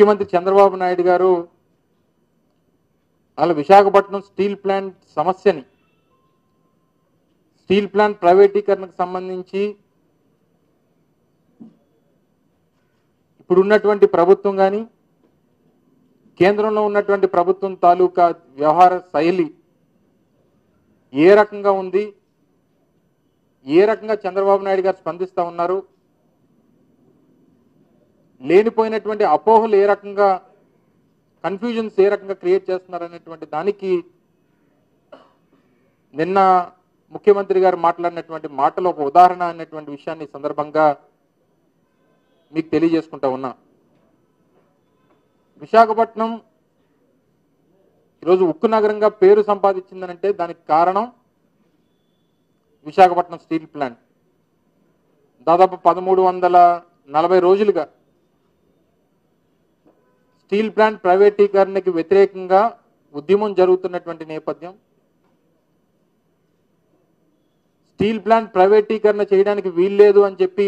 ముఖ్యమంత్రి చంద్రబాబు నాయుడు గారు వాళ్ళ Visakhapatnam steel plant సమస్యని స్టీల్ ప్లాంట్ ప్రైవేటీకరణకు సంబంధించి ఇప్పుడు ఉన్నటువంటి ప్రభుత్వం కానీ కేంద్రంలో ఉన్నటువంటి ప్రభుత్వం తాలూకా వ్యవహార శైలి ఏ రకంగా ఉంది ఏ రకంగా చంద్రబాబు నాయుడు గారు స్పందిస్తూ ఉన్నారు లేనిపోయినటువంటి అపోహలు ఏ రకంగా కన్ఫ్యూజన్స్ ఏ రకంగా క్రియేట్ చేస్తున్నారు అనేటువంటి దానికి నిన్న ముఖ్యమంత్రి గారు మాట్లాడినటువంటి మాటలు ఒక ఉదాహరణ అనేటువంటి విషయాన్ని ఈ సందర్భంగా మీకు తెలియజేసుకుంటా ఉన్నా విశాఖపట్నం ఈరోజు ఉక్కు నగరంగా పేరు సంపాదించిందనంటే దానికి కారణం విశాఖపట్నం స్టీల్ ప్లాంట్ దాదాపు పదమూడు వందల నలభై రోజులుగా స్టీల్ ప్లాంట్ ప్రైవేటీకరణకి వ్యతిరేకంగా ఉద్యమం జరుగుతున్నటువంటి నేపథ్యం స్టీల్ ప్లాంట్ ప్రైవేటీకరణ చేయడానికి వీల్లేదు అని చెప్పి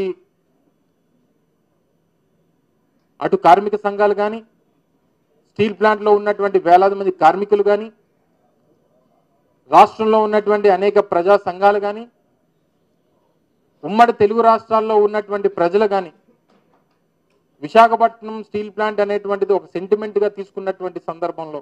అటు కార్మిక సంఘాలు కానీ స్టీల్ ప్లాంట్లో ఉన్నటువంటి వేలాది మంది కార్మికులు కానీ రాష్ట్రంలో ఉన్నటువంటి అనేక ప్రజా సంఘాలు కానీ ఉమ్మడి తెలుగు రాష్ట్రాల్లో ఉన్నటువంటి ప్రజలు కానీ విశాఖపట్నం స్టీల్ ప్లాంట్ అనేటువంటిది ఒక సెంటిమెంట్గా తీసుకున్నటువంటి సందర్భంలో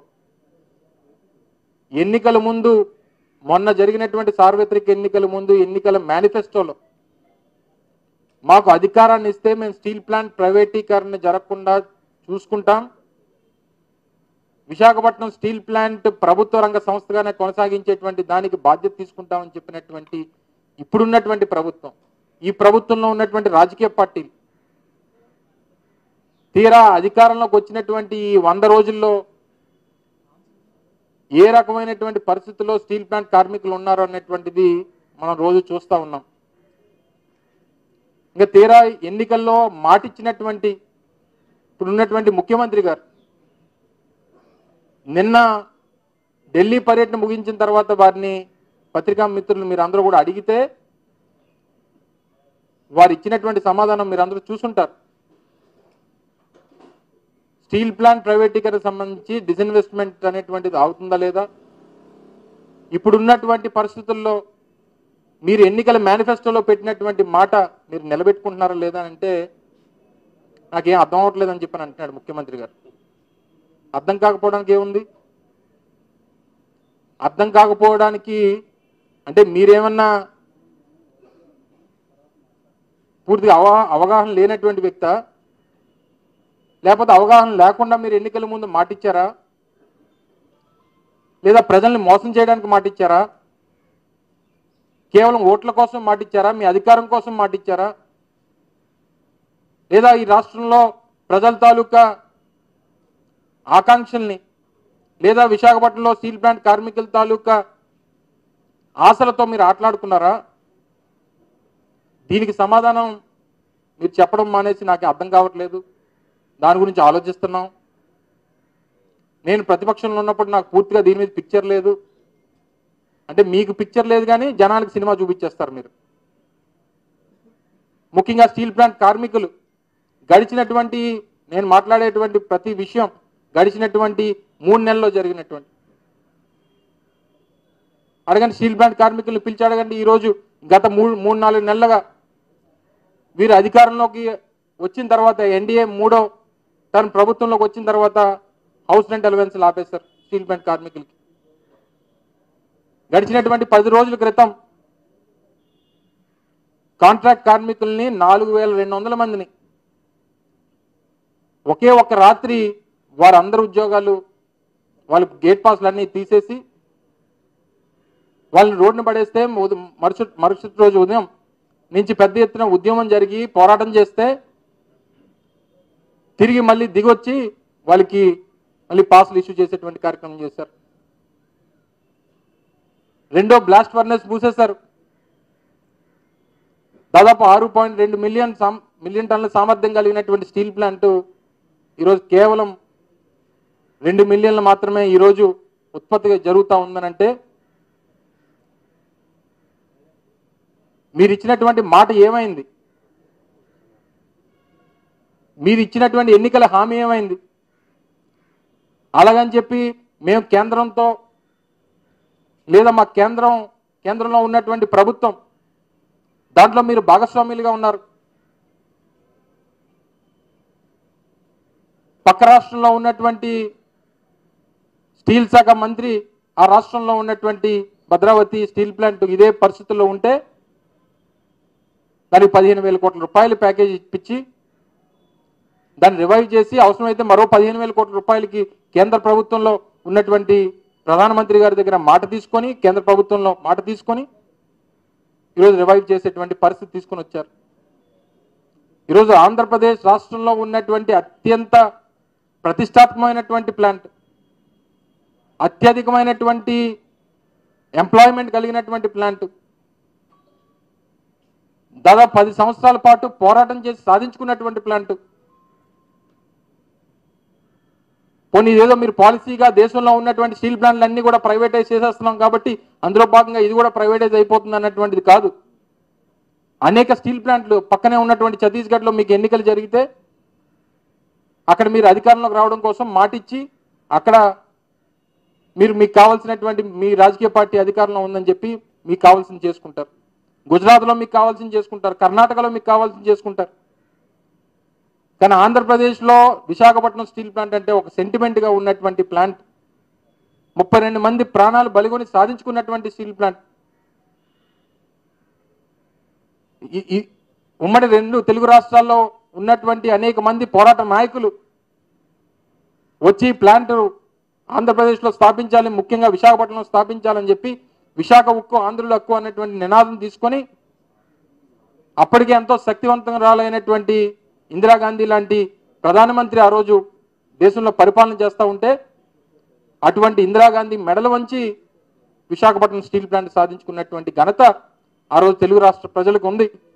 ఎన్నికల ముందు మొన్న జరిగినటువంటి సార్వత్రిక ఎన్నికల ముందు ఎన్నికల మేనిఫెస్టోలో మాకు అధికారాన్ని ఇస్తే మేము స్టీల్ ప్లాంట్ ప్రైవేటీకరణ జరగకుండా చూసుకుంటాం విశాఖపట్నం స్టీల్ ప్లాంట్ ప్రభుత్వ రంగ సంస్థగానే కొనసాగించేటువంటి దానికి బాధ్యత తీసుకుంటామని చెప్పినటువంటి ఇప్పుడున్నటువంటి ప్రభుత్వం ఈ ప్రభుత్వంలో ఉన్నటువంటి రాజకీయ పార్టీలు తీరా అధికారంలోకి వచ్చినటువంటి ఈ వంద రోజుల్లో ఏ రకమైనటువంటి పరిస్థితుల్లో స్టీల్ ప్లాంట్ కార్మికులు ఉన్నారు అనేటువంటిది మనం రోజు చూస్తూ ఉన్నాం ఇంకా తీరా ఎన్నికల్లో మాటిచ్చినటువంటి ఇప్పుడు ఉన్నటువంటి ముఖ్యమంత్రి గారు నిన్న ఢిల్లీ పర్యటన ముగించిన తర్వాత వారిని పత్రికా మిత్రులు మీరు అందరూ కూడా అడిగితే వారు ఇచ్చినటువంటి సమాధానం మీరు అందరూ చూసుంటారు స్టీల్ ప్లాంట్ ప్రైవేటీకరణ సంబంధించి డిస్ఇన్వెస్ట్మెంట్ అనేటువంటిది అవుతుందా లేదా ఇప్పుడున్నటువంటి పరిస్థితుల్లో మీరు ఎన్నికల మేనిఫెస్టోలో పెట్టినటువంటి మాట మీరు నిలబెట్టుకుంటున్నారా లేదా అని అంటే నాకేం అర్థం అవ్వట్లేదని చెప్పని అంటున్నాడు ముఖ్యమంత్రి గారు అర్థం కాకపోవడానికి ఏముంది అర్థం కాకపోవడానికి అంటే మీరేమన్నా పూర్తిగా అవ అవగాహన లేనటువంటి వ్యక్త లేకపోతే అవగాహన లేకుండా మీరు ఎన్నికల ముందు మాటిచ్చారా లేదా ప్రజల్ని మోసం చేయడానికి మాటిచ్చారా కేవలం ఓట్ల కోసం మాటిచ్చారా మీ అధికారం కోసం మాటిచ్చారా లేదా ఈ రాష్ట్రంలో ప్రజల తాలూకా ఆకాంక్షల్ని లేదా విశాఖపట్నంలో స్టీల్ ప్లాంట్ కార్మికుల తాలూకా ఆశలతో మీరు ఆటలాడుకున్నారా దీనికి సమాధానం మీరు చెప్పడం మానేసి నాకు అర్థం కావట్లేదు దాని గురించి ఆలోచిస్తున్నాం నేను ప్రతిపక్షంలో ఉన్నప్పుడు నాకు పూర్తిగా దీని మీద పిక్చర్ లేదు అంటే మీకు పిక్చర్ లేదు కానీ జనానికి సినిమా చూపించేస్తారు మీరు ముఖ్యంగా స్టీల్ ప్లాంట్ కార్మికులు గడిచినటువంటి నేను మాట్లాడేటువంటి ప్రతి విషయం గడిచినటువంటి మూడు నెలల్లో జరిగినటువంటి అడగండి స్టీల్ ప్లాంట్ కార్మికులను పిలిచి అడగండి ఈరోజు గత మూడు మూడు నాలుగు నెలలుగా వీరు అధికారంలోకి వచ్చిన తర్వాత ఎన్డీఏ మూడో టర్మ్ ప్రభుత్వంలోకి వచ్చిన తర్వాత హౌస్ రెంట్ అలవెన్స్లు ఆపేశారు స్టీల్ ప్లాంట్ కార్మికులకి గడిచినటువంటి పది రోజుల క్రితం కాంట్రాక్ట్ కార్మికుల్ని నాలుగు వేల రెండు వందల మందిని ఒకే ఒక్క రాత్రి వారందరి ఉద్యోగాలు వాళ్ళ గేట్ పాస్లు అన్నీ తీసేసి వాళ్ళని రోడ్డున పడేస్తే ఉద- మరుసటి మరుసటి రోజు ఉదయం నుంచి పెద్ద ఎత్తున ఉద్యమం జరిగి పోరాటం చేస్తే తిరిగి మళ్ళీ దిగొచ్చి వాళ్ళకి మళ్ళీ పాసులు ఇష్యూ చేసేటువంటి కార్యక్రమం చేశారు రెండో బ్లాస్ట్ ఫర్నెస్ మూసేశారు దాదాపు ఆరు పాయింట్ రెండు మిలియన్ సామ్ మిలియన్ టన్నుల సామర్థ్యం కలిగినటువంటి స్టీల్ ప్లాంట్ ఈరోజు కేవలం రెండు మిలియన్లు మాత్రమే ఈరోజు ఉత్పత్తి జరుగుతూ ఉందనంటే మీరు ఇచ్చినటువంటి మాట ఏమైంది మీరు ఇచ్చినటువంటి ఎన్నికల హామీ ఏమైంది అలాగని చెప్పి మేము కేంద్రంతో లేదా మా కేంద్రం కేంద్రంలో ఉన్నటువంటి ప్రభుత్వం దాంట్లో మీరు భాగస్వాములుగా ఉన్నారు పక్క రాష్ట్రంలో ఉన్నటువంటి స్టీల్ శాఖ మంత్రి ఆ రాష్ట్రంలో ఉన్నటువంటి భద్రావతి స్టీల్ ప్లాంట్ ఇదే పరిస్థితుల్లో ఉంటే దానికి పదిహేను వేల కోట్ల రూపాయలు ప్యాకేజ్ ఇప్పించి దాన్ని రివైవ్ చేసి అవసరమైతే మరో పదిహేను వేల కోట్ల రూపాయలకి కేంద్ర ప్రభుత్వంలో ఉన్నటువంటి ప్రధానమంత్రి గారి దగ్గర మాట తీసుకొని కేంద్ర ప్రభుత్వంలో మాట తీసుకొని ఈరోజు రివైవ్ చేసేటువంటి పరిస్థితి తీసుకొని వచ్చారు ఈరోజు ఆంధ్రప్రదేశ్ రాష్ట్రంలో ఉన్నటువంటి అత్యంత ప్రతిష్టాత్మకమైనటువంటి ప్లాంట్ అత్యధికమైనటువంటి ఎంప్లాయ్మెంట్ కలిగినటువంటి ప్లాంట్ దాదాపు పది సంవత్సరాల పాటు పోరాటం చేసి సాధించుకున్నటువంటి ప్లాంట్ పోనీ ఇదేదో మీరు పాలసీగా దేశంలో ఉన్నటువంటి స్టీల్ ప్లాంట్లు అన్ని కూడా ప్రైవేటైజ్ చేసేస్తున్నాం కాబట్టి అందులో భాగంగా ఇది కూడా ప్రైవేటైజ్ అయిపోతుంది అన్నటువంటిది కాదు అనేక స్టీల్ ప్లాంట్లు పక్కనే ఉన్నటువంటి ఛత్తీస్గఢ్లో మీకు ఎన్నికలు జరిగితే అక్కడ మీరు అధికారంలోకి రావడం కోసం మాటిచ్చి అక్కడ మీరు మీకు కావాల్సినటువంటి మీ రాజకీయ పార్టీ అధికారంలో ఉందని చెప్పి మీకు కావాల్సింది చేసుకుంటారు గుజరాత్లో మీకు కావాల్సింది చేసుకుంటారు కర్ణాటకలో మీకు కావాల్సింది చేసుకుంటారు కానీ ఆంధ్రప్రదేశ్లో విశాఖపట్నం స్టీల్ ప్లాంట్ అంటే ఒక సెంటిమెంట్గా ఉన్నటువంటి ప్లాంట్ ముప్పై రెండు మంది ప్రాణాలు బలిగొని సాధించుకున్నటువంటి స్టీల్ ప్లాంట్ ఈ- ఈ ఉమ్మడి రెండు తెలుగు రాష్ట్రాల్లో ఉన్నటువంటి అనేక మంది పోరాట నాయకులు వచ్చి ఈ ప్లాంట్ ఆంధ్రప్రదేశ్లో స్థాపించాలి ముఖ్యంగా విశాఖపట్నంలో స్థాపించాలని చెప్పి విశాఖ ఉక్కు ఆంధ్రుల హక్కు అనేటువంటి నినాదం తీసుకొని అప్పటికే ఎంతో శక్తివంతరాలైనటువంటి ఇందిరాగాంధీ లాంటి ప్రధానమంత్రి ఆ రోజు దేశంలో పరిపాలన చేస్తూ ఉంటే అటువంటి ఇందిరాగాంధీ మెడలు వంచి విశాఖపట్నం స్టీల్ ప్లాంట్ సాధించుకున్నటువంటి ఘనత ఆ రోజు తెలుగు రాష్ట్ర ప్రజలకు ఉంది